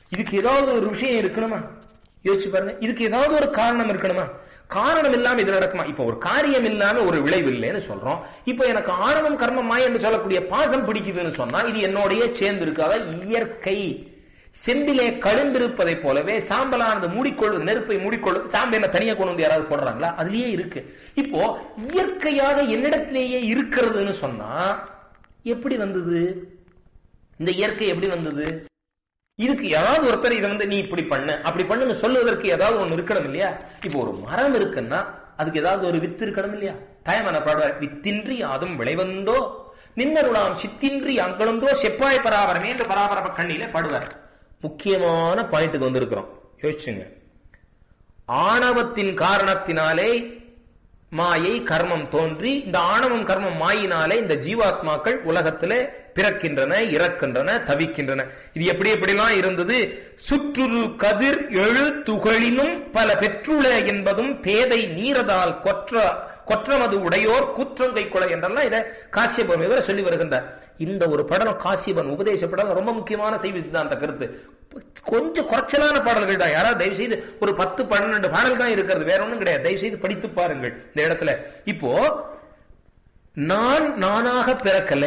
இதுக்கு ஏதாவது ஒரு விஷயம் இருக்கணுமா யோசிச்சு பாருங்க இதுக்கு ஏதாவது ஒரு காரணம் இருக்கணுமா காரணம் இல்லாம இது நடக்குமா இப்ப ஒரு காரியம் இல்லாம ஒரு விளைவு இல்லைன்னு சொல்றோம் இப்ப எனக்கு ஆணவம் கர்மமாய் என்று சொல்லக்கூடிய பாசம் பிடிக்குதுன்னு சொன்னா இது என்னோடய சேர்ந்து இருக்காத இயற்கை செம்பிலே கழுந்திருப்பதை போலவே சாம்பலானது மூடிக்கொள்வது நெருப்பை மூடிக்கொள்வது சாம்பல் என்ன தனியா கொண்டு வந்து யாராவது போடுறாங்களா அதுலயே இருக்கு இப்போ இயற்கையாக என்னிடத்திலேயே இருக்கிறதுன்னு சொன்னா எப்படி வந்தது இந்த இயற்கை எப்படி வந்தது இதுக்கு ஏதாவது ஒருத்தர் இதை வந்து நீ இப்படி பண்ண அப்படி பண்ணுன்னு சொல்லுவதற்கு ஏதாவது ஒண்ணு இருக்கணும் இல்லையா இப்போ ஒரு மரம் இருக்குன்னா அதுக்கு ஏதாவது ஒரு வித்து இருக்கணும் இல்லையா தாயமான பாடுவார் வித்தின்றி அதுவும் விளைவந்தோ நின்னருளாம் சித்தின்றி அங்களுண்டோ செப்பாய் பராபரமே என்று பராபரப்ப கண்ணில பாடுவார் முக்கியமான பாயிண்ட்டுக்கு வந்திருக்கிறோம் யோசிச்சுங்க ஆணவத்தின் காரணத்தினாலே மாயை கர்மம் தோன்றி இந்த ஆணவம் கர்மம் மாயினாலே இந்த ஜீவாத்மாக்கள் உலகத்திலே பிறக்கின்றன இறக்கின்றன தவிக்கின்றன இது எப்படி எப்படிலாம் இருந்தது சுற்றுரு கதிர் எழு துகளினும் பல பெற்றுள என்பதும் பேதை நீரதால் கொற்ற கொற்றமது உடையோர் குற்றங்கை கொலை என்றெல்லாம் இதை காசியபன் இவரை சொல்லி வருகின்றார் இந்த ஒரு படம் காசியபன் உபதேச படம் ரொம்ப முக்கியமான செய்தி சித்தாந்த கருத்து கொஞ்சம் குறைச்சலான பாடல்கள் தான் யாராவது தயவு செய்து ஒரு பத்து பன்னெண்டு பாடல் தான் இருக்கிறது வேற ஒண்ணும் கிடையாது தயவு செய்து படித்து பாருங்கள் இந்த இடத்துல இப்போ நான் நானாக பிறக்கல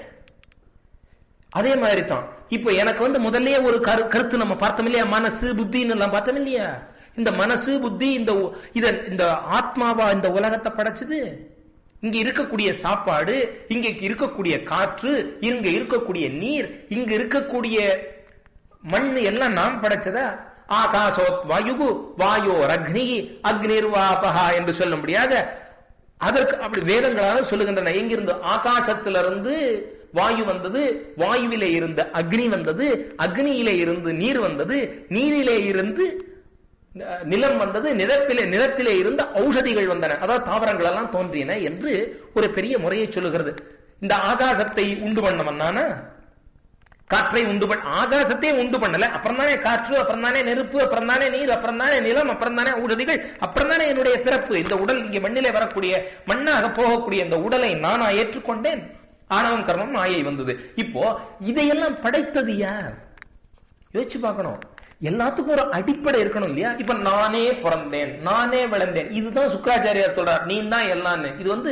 அதே மாதிரி தான் இப்போ எனக்கு வந்து முதல்லயே ஒரு கரு கருத்து நம்ம பார்த்தோம் இல்லையா மனசு புத்தின்னு எல்லாம் பார்த்தோம் இல்லையா இந்த மனசு புத்தி இந்த இத இந்த ஆத்மாவா இந்த உலகத்தை படைச்சது இங்க இருக்கக்கூடிய சாப்பாடு இங்க இருக்கக்கூடிய காற்று இங்க இருக்கக்கூடிய நீர் இங்க இருக்கக்கூடிய மண் எல்லாம் நாம் படைச்சதா ஆகாசோத் வாயுகு வாயோ அக்னி அக்னிர்வாபகா என்று சொல்லும்படியாக அதற்கு அப்படி வேதங்களால சொல்லுகின்றன எங்கிருந்து ஆகாசத்திலிருந்து வாயு வந்தது வாயுவிலே இருந்த அக்னி வந்தது அக்னியிலே இருந்து நீர் வந்தது நீரிலே இருந்து நிலம் வந்தது நிலத்திலே நிலத்திலே இருந்த ஔஷதிகள் வந்தன அதாவது தாவரங்கள் எல்லாம் தோன்றின என்று ஒரு பெரிய முறையை சொல்லுகிறது இந்த ஆகாசத்தை உண்டு பண்ணவன் காற்றை உண்டு பண்ண ஆகாசத்தையே உண்டு பண்ணல அப்புறம் தானே காற்று அப்புறம் தானே நெருப்பு அப்புறம் தானே நீர் அப்புறம் தானே நிலம் அப்புறம் தானே ஊடதிகள் அப்புறம் தானே என்னுடைய பிறப்பு இந்த உடல் இங்கே மண்ணிலே வரக்கூடிய மண்ணாக போகக்கூடிய இந்த உடலை நானா ஏற்றுக்கொண்டேன் ஆணவம் கர்மம் மாயை வந்தது இப்போ இதையெல்லாம் படைத்தது யார் யோசிச்சு பார்க்கணும் எல்லாத்துக்கும் ஒரு அடிப்படை இருக்கணும் இல்லையா இப்ப நானே பிறந்தேன் நானே வளர்ந்தேன் இதுதான் சுக்கராச்சாரியார் சொல்றார் நீ தான் எல்லான்னு இது வந்து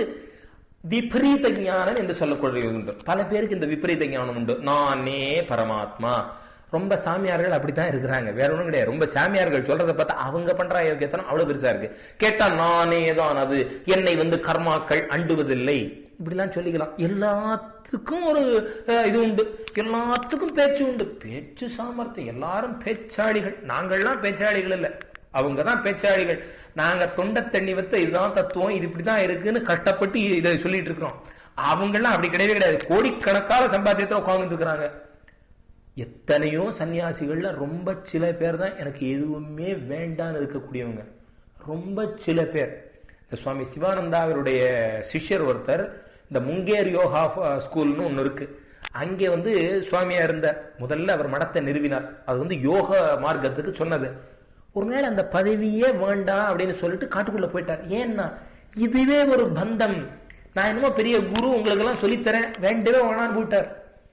விபரீத ஞானம் என்று சொல்லக்கூடிய உண்டு பல பேருக்கு இந்த விபரீத ஞானம் உண்டு நானே பரமாத்மா ரொம்ப சாமியார்கள் அப்படித்தான் இருக்கிறாங்க வேற ஒண்ணும் கிடையாது ரொம்ப சாமியார்கள் சொல்றதை பார்த்தா அவங்க பண்ற யோக்கியத்தனம் அவ்வளவு பெருசா இருக்கு கேட்டா நானே தான் அது என்னை வந்து கர்மாக்கள் அண்டுவதில்லை இப்படிலாம் சொல்லிக்கலாம் எல்லாத்துக்கும் ஒரு இது உண்டு எல்லாத்துக்கும் பேச்சு உண்டு பேச்சு சாமர்த்தியம் எல்லாரும் பேச்சாளிகள் நாங்கள்லாம் பேச்சாளிகள் இல்லை அவங்க தான் பேச்சாளிகள் நாங்க தொண்டை தண்ணி வத்த இதுதான் தத்துவம் இது இப்படிதான் இருக்குன்னு கஷ்டப்பட்டு இதை சொல்லிட்டு இருக்கிறோம் அவங்கெல்லாம் அப்படி கிடையவே கிடையாது கோடிக்கணக்கான சம்பாத்தியத்தில் உட்கார்ந்துட்டு இருக்கிறாங்க எத்தனையோ சன்னியாசிகள்ல ரொம்ப சில பேர் தான் எனக்கு எதுவுமே வேண்டான்னு இருக்கக்கூடியவங்க ரொம்ப சில பேர் இந்த சுவாமி சிவானந்தா அவருடைய சிஷ்யர் ஒருத்தர் இந்த முங்கேர் யோகா ஸ்கூல்னு ஒன்று இருக்கு அங்கே வந்து சுவாமியா இருந்தார் முதல்ல அவர் மடத்தை நிறுவினார் அது வந்து யோக மார்க்கத்துக்கு சொன்னது ஒரு நாள் அந்த பதவியே வேண்டாம் அப்படின்னு சொல்லிட்டு காட்டுக்குள்ள போயிட்டார் ஏன்னா இதுவே ஒரு பந்தம் நான் என்னமோ பெரிய குரு உங்களுக்கு எல்லாம் சொல்லித்தரேன் வேண்டவே வேணான்னு போயிட்டார்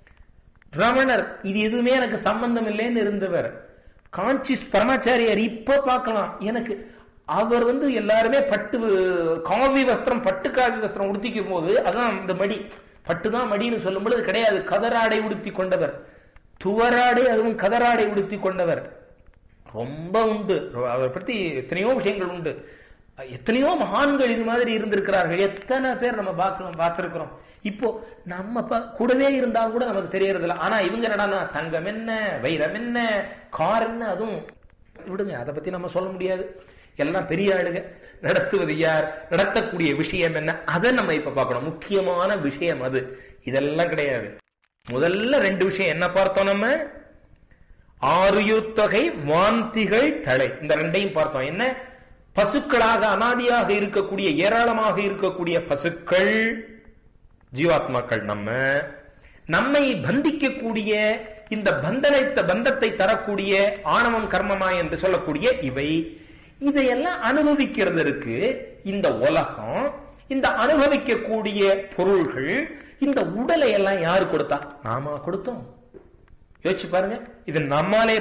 ரமணர் இது எதுவுமே எனக்கு சம்பந்தம் இல்லைன்னு இருந்தவர் காஞ்சிஸ் பரமாச்சாரியார் இப்ப பார்க்கலாம் எனக்கு அவர் வந்து எல்லாருமே பட்டு காவி வஸ்திரம் பட்டு காவி வஸ்திரம் உடுத்திக்கும் போது அதான் இந்த மடி பட்டுதான் மடின்னு சொல்லும் பொழுது கிடையாது கதராடை உடுத்தி கொண்டவர் துவராடை அதுவும் கதராடை உடுத்தி கொண்டவர் ரொம்ப உண்டு அவரை பத்தி எத்தனையோ விஷயங்கள் உண்டு எத்தனையோ மகான்கள் இது மாதிரி இருந்திருக்கிறார்கள் எத்தனை பேர் நம்ம பார்க்கலாம் பார்த்திருக்கிறோம் இப்போ நம்ம கூடவே இருந்தா கூட நமக்கு தெரியறது இல்லை ஆனா இவங்க என்னடா தங்கம் என்ன வைரம் என்ன கார் என்ன அதுவும் விடுங்க அதை பத்தி நம்ம சொல்ல முடியாது எல்லாம் பெரிய ஆளுங்க நடத்துவது யார் நடத்தக்கூடிய விஷயம் என்ன அதை நம்ம இப்ப பார்க்கணும் முக்கியமான விஷயம் அது இதெல்லாம் கிடையாது முதல்ல ரெண்டு விஷயம் என்ன பார்த்தோம் நம்ம ஆறுயுத்தொகை வாந்திகள் தலை இந்த ரெண்டையும் பார்த்தோம் என்ன பசுக்களாக அனாதியாக இருக்கக்கூடிய ஏராளமாக இருக்கக்கூடிய பசுக்கள் ஜீவாத்மாக்கள் நம்ம நம்மை பந்திக்கக்கூடிய இந்த பந்தனைத்த பந்தத்தை தரக்கூடிய ஆணவம் கர்மமா என்று சொல்லக்கூடிய இவை இதையெல்லாம் அனுபவிக்கிறதற்கு இந்த உலகம் இந்த அனுபவிக்கக்கூடிய பொருள்கள் இந்த உடலை எல்லாம் யாரு கொடுத்தா நாம கொடுத்தோம் யோசிச்சு பாருங்க இது நம்மாலே